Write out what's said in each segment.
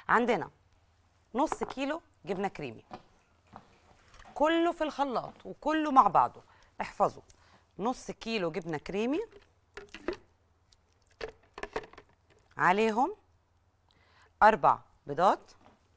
عندنا نص كيلو جبنه كريمي كله في الخلاط وكله مع بعضه احفظوا نص كيلو جبنه كريمي عليهم اربع بيضات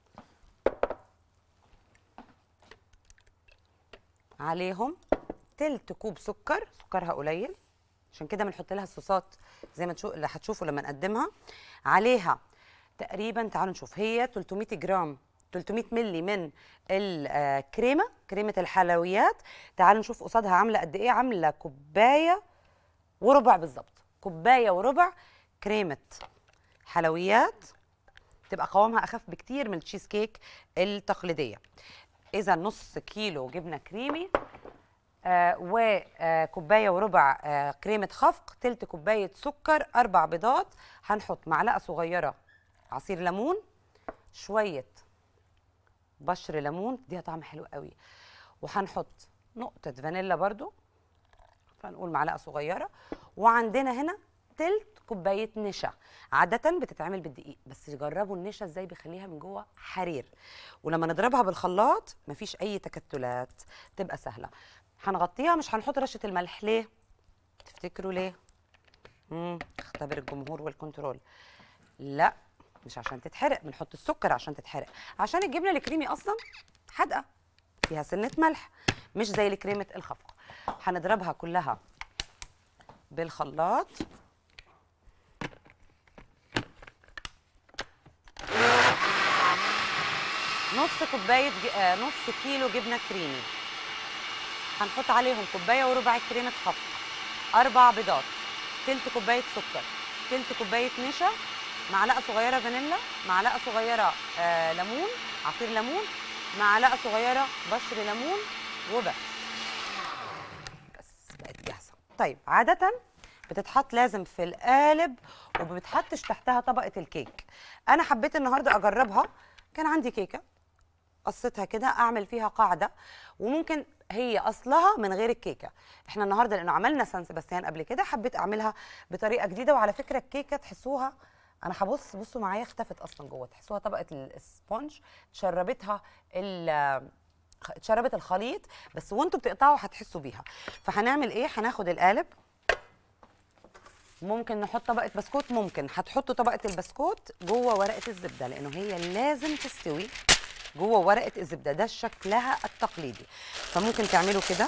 عليهم تلت كوب سكر سكرها قليل عشان كده بنحط لها الصوصات زي ما تشوف اللي هتشوفوا لما نقدمها عليها تقريبا تعالوا نشوف هي 300 جرام 300 ملي من الكريمه كريمه الحلويات تعالوا نشوف قصادها عامله قد ايه عامله كوبايه وربع بالظبط كوبايه وربع كريمه حلويات تبقى قوامها اخف بكتير من التشيز كيك التقليديه اذا نص كيلو جبنه كريمي آه وكوبايه وربع آه كريمه خفق تلت كوبايه سكر اربع بيضات هنحط معلقه صغيره عصير ليمون شويه بشر ليمون تديها طعم حلو قوي وهنحط نقطه فانيلا برضو فنقول معلقه صغيره وعندنا هنا تلت كوبايه نشا عاده بتتعمل بالدقيق بس جربوا النشا ازاي بيخليها من جوه حرير ولما نضربها بالخلاط مفيش اي تكتلات تبقى سهله هنغطيها مش هنحط رشه الملح ليه تفتكروا ليه امم اختبر الجمهور والكنترول لا مش عشان تتحرق بنحط السكر عشان تتحرق عشان الجبنه الكريمي اصلا حادقه فيها سنه ملح مش زي الكريمه الخفق هنضربها كلها بالخلاط نص كوبايه ج... آه نص كيلو جبنه كريمي هنحط عليهم كوبايه وربع كريمه خفق اربع بيضات تلت كوبايه سكر تلت كوبايه نشا معلقه صغيره فانيلا معلقه صغيره آه ليمون عصير ليمون معلقه صغيره بشر ليمون وبس بس بقت جاهزه طيب عاده بتتحط لازم في القالب وما بتحطش تحتها طبقه الكيك انا حبيت النهارده اجربها كان عندي كيكه قصتها كده اعمل فيها قاعده وممكن هي اصلها من غير الكيكه احنا النهارده لانه عملنا سان سيباستيان قبل كده حبيت اعملها بطريقه جديده وعلى فكره الكيكه تحسوها انا هبص بصوا معايا اختفت اصلا جوه تحسوها طبقه السبونج تشربتها اتشربت الخليط بس وانتوا بتقطعوا هتحسوا بيها فهنعمل ايه هناخد القالب ممكن نحط طبقه بسكوت ممكن هتحطوا طبقه البسكوت جوه ورقه الزبده لانه هي لازم تستوي جوه ورقه الزبده ده شكلها التقليدي فممكن تعملوا كده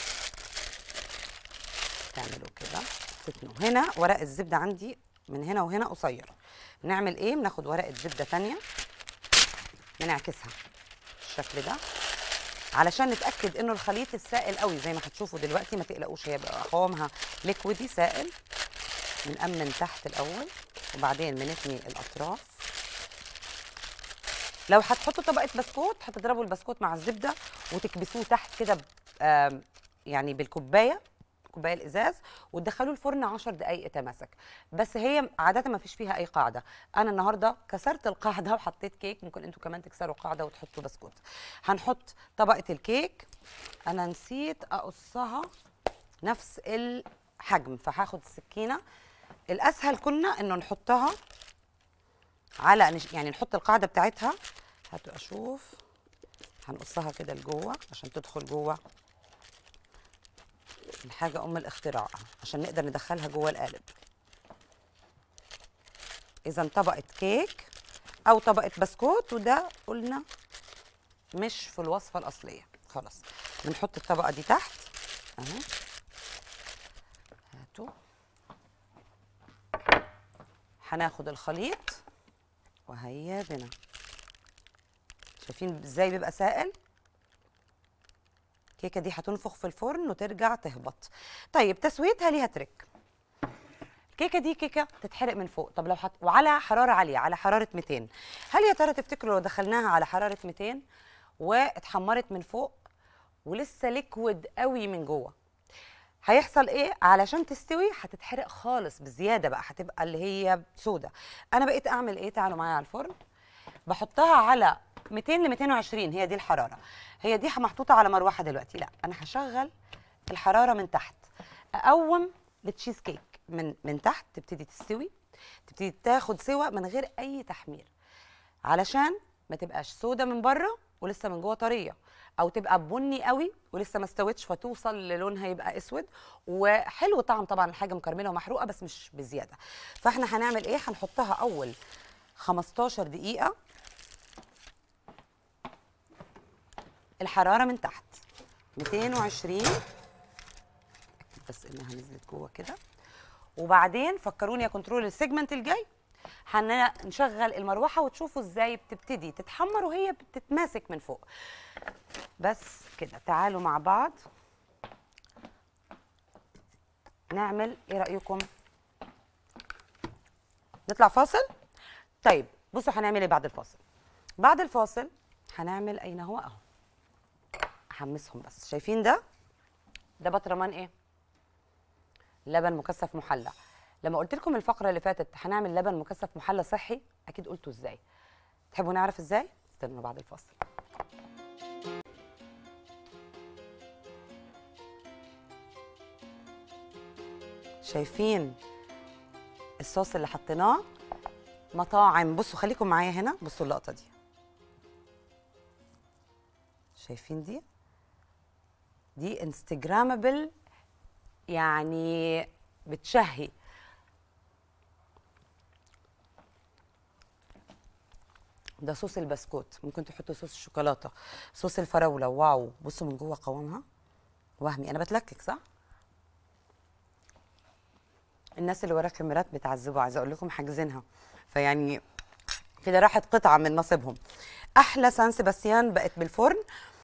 تعملوا كده تتنوا هنا ورق الزبده عندي من هنا وهنا قصير نعمل ايه بناخد ورقه زبده ثانيه بنعكسها بالشكل ده علشان نتاكد انه الخليط السائل قوي زي ما هتشوفوا دلوقتي ما تقلقوش هي بقى قوامها ليكويدي سائل بنأمن تحت الاول وبعدين بنثني الاطراف لو هتحطوا طبقه بسكوت هتضربوا البسكوت مع الزبده وتكبسوه تحت كده يعني بالكوبايه كوبايه الازاز وتدخلوه الفرن 10 دقائق يتماسك بس هي عاده ما فيش فيها اي قاعده انا النهارده كسرت القاعده وحطيت كيك ممكن انتوا كمان تكسروا قاعده وتحطوا بسكوت هنحط طبقه الكيك انا نسيت اقصها نفس الحجم فهاخد السكينه الاسهل كنا انه نحطها على يعني نحط القاعده بتاعتها هاتوا اشوف هنقصها كده لجوه عشان تدخل جوه الحاجه ام الاختراع عشان نقدر ندخلها جوه القالب اذا طبقه كيك او طبقه بسكوت وده قلنا مش في الوصفه الاصليه خلاص بنحط الطبقه دي تحت اهو هاتوا هناخد الخليط وهيا بنا شايفين ازاي بيبقى سائل الكيكه دي هتنفخ في الفرن وترجع تهبط طيب تسويتها ليها تريك الكيكه دي كيكه تتحرق من فوق طب لو حط وعلى حراره عاليه على حراره 200 هل يا ترى تفتكروا لو دخلناها على حراره 200 واتحمرت من فوق ولسه ليكويد قوي من جوه هيحصل ايه علشان تستوي هتتحرق خالص بزياده بقى هتبقى اللي هي سودة انا بقيت اعمل ايه تعالوا معايا على الفرن بحطها على 200 ل 220 هي دي الحراره هي دي محطوطه على مروحه دلوقتي لا انا هشغل الحراره من تحت اقوم التشيز كيك من من تحت تبتدي تستوي تبتدي تاخد سوا من غير اي تحمير علشان ما تبقاش سودة من بره ولسه من جوه طريه او تبقى بني قوي ولسه ما استوتش فتوصل للونها يبقى اسود وحلو طعم طبعا الحاجه مكرمله ومحروقه بس مش بزياده فاحنا هنعمل ايه هنحطها اول 15 دقيقه الحراره من تحت 220 أكد بس انها نزلت جوه كده وبعدين فكروني يا كنترول السيجمنت الجاي هنشغل المروحه وتشوفوا ازاي بتبتدي تتحمر وهي بتتماسك من فوق بس كده تعالوا مع بعض نعمل ايه رايكم نطلع فاصل طيب بصوا هنعمل ايه بعد الفاصل بعد الفاصل هنعمل اين هو اهو احمسهم بس شايفين ده ده بطرمان ايه لبن مكثف محلى لما قلت لكم الفقره اللي فاتت هنعمل لبن مكثف محلى صحي اكيد قلتوا ازاي تحبوا نعرف ازاي استنوا بعد الفاصل شايفين الصوص اللي حطيناه مطاعم بصوا خليكم معايا هنا بصوا اللقطه دي شايفين دي دي انستجرامبل يعني بتشهي ده صوص البسكوت ممكن تحطوا صوص الشوكولاته صوص الفراوله واو بصوا من جوه قوامها وهمي انا بتلكك صح الناس اللي ورا الكاميرات بتعذبوا عايزه اقول لكم حاجزينها فيعني كده راحت قطعه من نصيبهم احلى سان سيباستيان بقت بالفرن